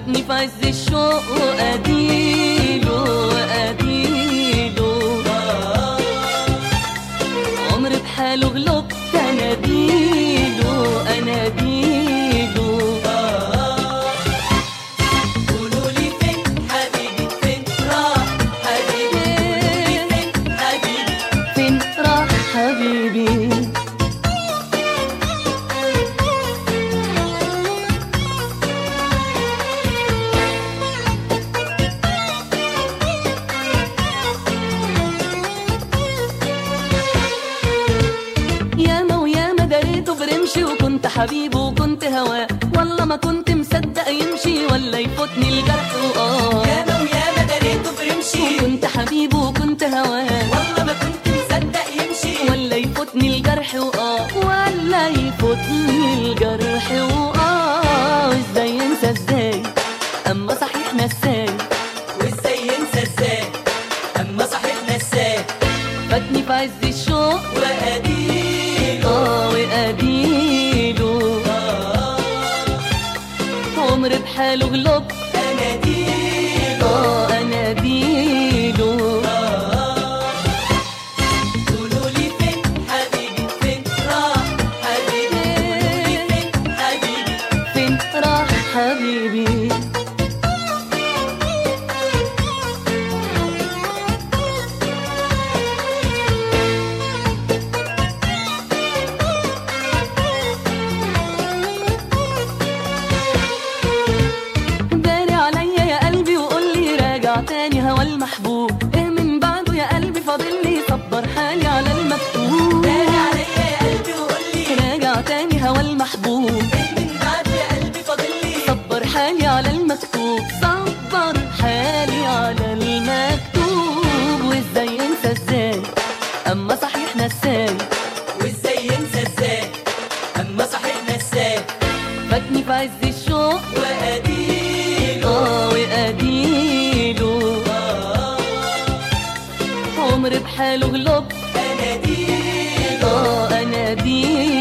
فاتني في عز الشوق واديله واديله عمر بحاله غلبت اناديله اناديله قولوا لي فين حبيبي فين راح حبيبي فين حبيبي فين راح حبيبي ياما وياما دريته برمشي وكنت حبيبه وكنت هواه والله ما كنت مصدق يمشي ولا يفوتني الجرح وآه ياما وياما دريته برمشي وكنت حبيبه وكنت هواه والله ما كنت مصدق يمشي ولا يفوتني الجرح وآه ولا يفوتني الجرح وآه ازاي ينسى ازاي اما صحيح نساي وازاي ينسى ازاي اما صحيح نساه فاتني في عز الشوق واديله اه واديله عمر بحاله غلب اناديله اه اناديله قولوا لي فين حبيبي فين راح حبيبي قولوا لي فين حبيبي فين راح حبيبي داري عليا يا قلبي وقول لي راجع تاني هوا المحبوب ايه من بعده يا قلبي فاضل لي صبر حالي على المكتوب داري عليا يا قلبي وقول لي راجع تاني هوا المحبوب من بعد يا قلبي فاضل لي صبر حالي على المكتوب صبر حالي على المكتوب وازاي ينسى ازاي اما صحيح نساي وازاي ينسى ازاي اما صحيح نساه فاتني في عز الشوق واديله اه واديله عمر بحاله غلب اناديله اه اناديله